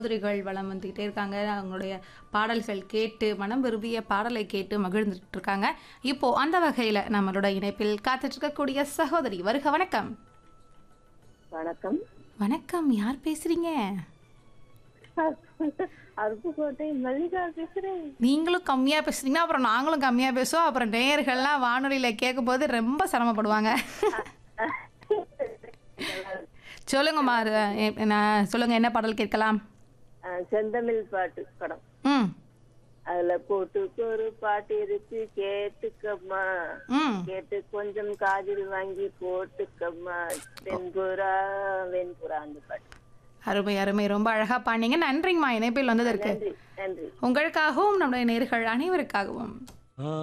சகோதரிகள் வளம் வந்துக்கிட்டே இருக்காங்க அவங்களுடைய பாடல்கள் கேட்டு மனம் விரும்பிய பாடலை கேட்டு மகிழ்ந்துட்டு இருக்காங்க இப்போ அந்த வகையில் நம்மளோட இணைப்பில் காத்துட்டு இருக்கக்கூடிய சகோதரி வருக வணக்கம் வணக்கம் வணக்கம் யார் பேசுறீங்க அருப்புக்கோட்டை மல்லிகா பேசுறேன் நீங்களும் கம்மியாக பேசுறீங்கன்னா அப்புறம் நாங்களும் கம்மியாக பேசுவோம் அப்புறம் நேயர்கள்லாம் வானொலியில் கேட்கும்போது ரொம்ப சிரமப்படுவாங்க சொல்லுங்கம்மா அது, எ- நான் சொல்லுங்க என்ன பாடல் கேட்கலாம் அஹ், செந்தமிழ் பாட்டு படம் ம் அதுல கூட்டுக்கு ஒரு பாட்டு இருக்கு கேட்டுக்கம்மா ம் கேட்டு கொஞ்சம் காதில் வாங்கி போட்டுக்கம்மா வெண்புறா வெண்புறா அந்த பாட்டு அருமை அருமை ரொம்ப அழகா பாடினீங்க நன்றிங்கம்மா இணைப்பில் வந்ததற்கு நன்றி நன்றி உங்களுக்காகவும் நம்முடைய நேர்கள் அனைவருக்காகவும்